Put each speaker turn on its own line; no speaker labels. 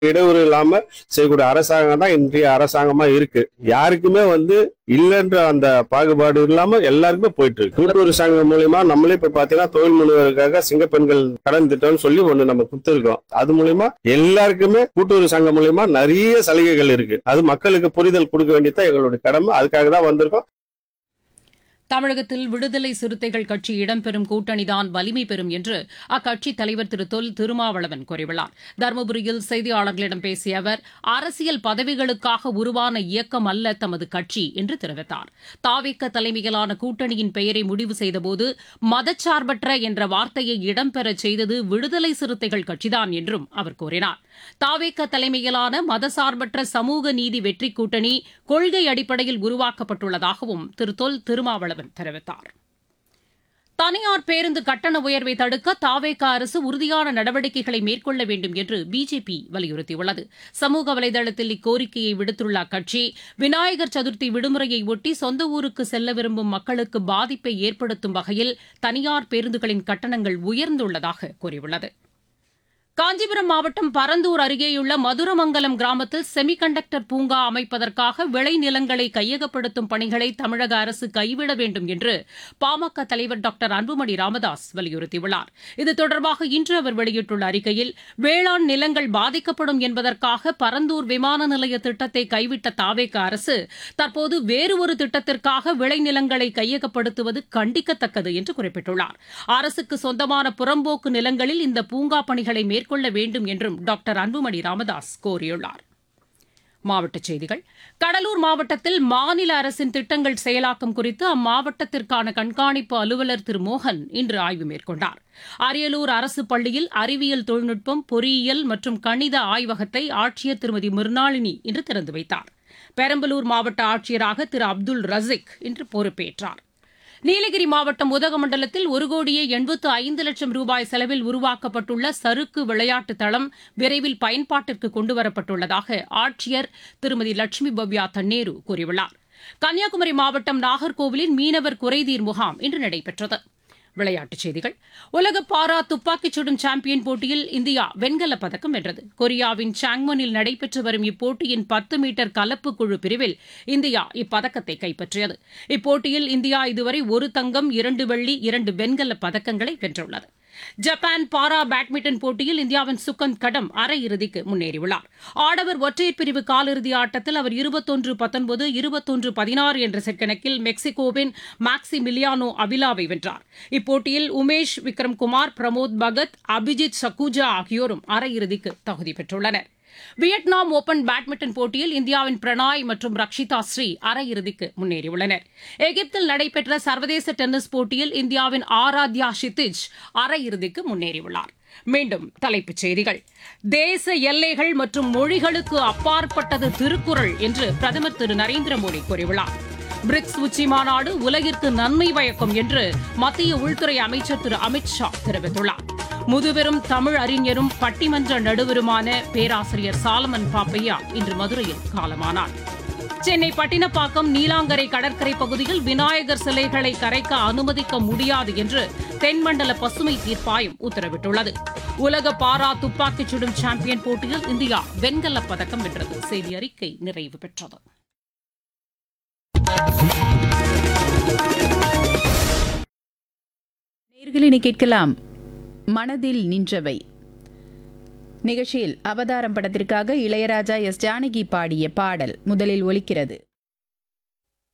இடையூறு இல்லாம செய்யக்கூடிய அரசாங்கம் தான் இன்றைய அரசாங்கமா இருக்கு யாருக்குமே வந்து இல்லைன்ற அந்த பாகுபாடு இல்லாம எல்லாருக்குமே போயிட்டு இருக்கு கூட்டுறவு சங்கம் மூலியமா நம்மளே இப்ப பாத்தீங்கன்னா தொழில் முனைவருக்காக சிங்க பெண்கள் கடன் திட்டம்னு சொல்லி ஒண்ணு நம்ம கொடுத்துருக்கோம் அது மூலியமா எல்லாருக்குமே கூட்டுறவு சங்கம் மூலியமா நிறைய சலுகைகள் இருக்கு அது மக்களுக்கு புரிதல் கொடுக்க வேண்டியது எங்களுடைய கடமை அதுக்காக தான் வந்திருக்கோம்
தமிழகத்தில் விடுதலை சிறுத்தைகள் கட்சி இடம்பெறும் கூட்டணிதான் வலிமை பெறும் என்று அக்கட்சித் தலைவர் திரு தொல் திருமாவளவன் கூறியுள்ளார் தருமபுரியில் செய்தியாளர்களிடம் பேசிய அவர் அரசியல் பதவிகளுக்காக உருவான இயக்கம் அல்ல தமது கட்சி என்று தெரிவித்தார் தாவேக்க தலைமையிலான கூட்டணியின் பெயரை முடிவு செய்தபோது மதச்சார்பற்ற என்ற வார்த்தையை இடம்பெறச் செய்தது விடுதலை சிறுத்தைகள் கட்சிதான் என்றும் அவர் கூறினார் தாவேக்க தலைமையிலான மதசார்பற்ற சமூக நீதி வெற்றி கூட்டணி கொள்கை அடிப்படையில் உருவாக்கப்பட்டுள்ளதாகவும் திரு தொல் திருமாவளவன் தெரிவித்தார் தனியார் பேருந்து கட்டண உயர்வை தடுக்க தாவேக அரசு உறுதியான நடவடிக்கைகளை மேற்கொள்ள வேண்டும் என்று பிஜேபி வலியுறுத்தியுள்ளது சமூக வலைதளத்தில் இக்கோரிக்கையை விடுத்துள்ள அக்கட்சி விநாயகர் சதுர்த்தி விடுமுறையை ஒட்டி சொந்த ஊருக்கு செல்ல விரும்பும் மக்களுக்கு பாதிப்பை ஏற்படுத்தும் வகையில் தனியார் பேருந்துகளின் கட்டணங்கள் உயர்ந்துள்ளதாக கூறியுள்ளது காஞ்சிபுரம் மாவட்டம் பரந்தூர் அருகேயுள்ள மதுரமங்கலம் கிராமத்தில் செமிகண்டக்டர் பூங்கா அமைப்பதற்காக விளைநிலங்களை கையகப்படுத்தும் பணிகளை தமிழக அரசு கைவிட வேண்டும் என்று பாமக தலைவர் டாக்டர் அன்புமணி ராமதாஸ் வலியுறுத்தியுள்ளார் இது தொடர்பாக இன்று அவர் வெளியிட்டுள்ள அறிக்கையில் வேளாண் நிலங்கள் பாதிக்கப்படும் என்பதற்காக பரந்தூர் விமான நிலைய திட்டத்தை கைவிட்ட தாவேக அரசு தற்போது வேறு ஒரு திட்டத்திற்காக விளைநிலங்களை கையகப்படுத்துவது கண்டிக்கத்தக்கது என்று குறிப்பிட்டுள்ளார் அரசுக்கு சொந்தமான புறம்போக்கு நிலங்களில் இந்த பூங்கா பணிகளை மேற்கொள்ள வேண்டும் என்றும் டாக்டர் அன்புமணி ராமதாஸ் கோரியுள்ளார் மாவட்டச் செய்திகள் கடலூர் மாவட்டத்தில் மாநில அரசின் திட்டங்கள் செயலாக்கம் குறித்து அம்மாவட்டத்திற்கான கண்காணிப்பு அலுவலர் திரு மோகன் இன்று ஆய்வு மேற்கொண்டார் அரியலூர் அரசு பள்ளியில் அறிவியல் தொழில்நுட்பம் பொறியியல் மற்றும் கணித ஆய்வகத்தை ஆட்சியர் திருமதி மிருணாளினி இன்று திறந்து வைத்தார் பெரம்பலூர் மாவட்ட ஆட்சியராக திரு அப்துல் ரசிக் இன்று பொறுப்பேற்றார் நீலகிரி மாவட்டம் உதகமண்டலத்தில் ஒரு கோடியே எண்பத்து ஐந்து லட்சம் ரூபாய் செலவில் உருவாக்கப்பட்டுள்ள சறுக்கு விளையாட்டு தளம் விரைவில் பயன்பாட்டிற்கு கொண்டுவரப்பட்டுள்ளதாக ஆட்சியர் திருமதி லட்சுமி பவ்யா தன்னேரு கூறியுள்ளார் கன்னியாகுமரி மாவட்டம் நாகர்கோவிலில் மீனவர் குறைதீர் முகாம் இன்று நடைபெற்றது விளையாட்டுச் செய்திகள் உலக பாரா துப்பாக்கிச் சுடும் சாம்பியன் போட்டியில் இந்தியா வெண்கலப் பதக்கம் வென்றது கொரியாவின் சாங்மனில் நடைபெற்று வரும் இப்போட்டியின் பத்து மீட்டர் கலப்பு குழு பிரிவில் இந்தியா இப்பதக்கத்தை கைப்பற்றியது இப்போட்டியில் இந்தியா இதுவரை ஒரு தங்கம் இரண்டு வெள்ளி இரண்டு வெண்கலப் பதக்கங்களை வென்றுள்ளது ஜப்பான் பாரா பேட்மிண்டன் போட்டியில் இந்தியாவின் சுகந்த் கடம் அரையிறுதிக்கு முன்னேறியுள்ளார் ஆடவர் ஒற்றையர் பிரிவு காலிறுதி ஆட்டத்தில் அவர் இருபத்தொன்று பத்தொன்பது இருபத்தொன்று பதினாறு என்ற செட் கணக்கில் மெக்சிகோவின் மேக்சி மிலியானோ அபிலாவை வென்றார் இப்போட்டியில் உமேஷ் விக்ரம்குமார் பிரமோத் பகத் அபிஜித் சக்குஜா ஆகியோரும் அரையிறுதிக்கு தகுதி பெற்றுள்ளனர் வியட்நாம் ஓபன் பேட்மிண்டன் போட்டியில் இந்தியாவின் பிரணாய் மற்றும் ரக்ஷிதா ஸ்ரீ அரையிறுதிக்கு முன்னேறியுள்ளனர் எகிப்தில் நடைபெற்ற சர்வதேச டென்னிஸ் போட்டியில் இந்தியாவின் ஆராத்யா ஷித்திஜ் அரையிறுதிக்கு முன்னேறியுள்ளார் மீண்டும் தலைப்புச் செய்திகள் தேச எல்லைகள் மற்றும் மொழிகளுக்கு அப்பாற்பட்டது திருக்குறள் என்று பிரதமர் திரு நரேந்திர மோடி கூறியுள்ளார் பிரிக்ஸ் உச்சி மாநாடு உலகிற்கு நன்மை பயக்கும் என்று மத்திய உள்துறை அமைச்சர் திரு அமித் ஷா தெரிவித்துள்ளார் முதுபெரும் தமிழ் அறிஞரும் பட்டிமன்ற நடுவருமான பேராசிரியர் சாலமன் பாப்பையா இன்று மதுரையில் காலமானார் சென்னை பட்டினப்பாக்கம் நீலாங்கரை கடற்கரை பகுதியில் விநாயகர் சிலைகளை கரைக்க அனுமதிக்க முடியாது என்று தென்மண்டல பசுமை தீர்ப்பாயம் உத்தரவிட்டுள்ளது உலக பாரா துப்பாக்கிச் சுடும் சாம்பியன் போட்டியில் இந்தியா வெண்கலப் பதக்கம் வென்றது செய்தி அறிக்கை நிறைவு பெற்றது
நேர்களினை கேட்கலாம் மனதில் நின்றவை நிகழ்ச்சியில் அவதாரம் படத்திற்காக இளையராஜா எஸ் ஜானகி பாடிய பாடல் முதலில் ஒலிக்கிறது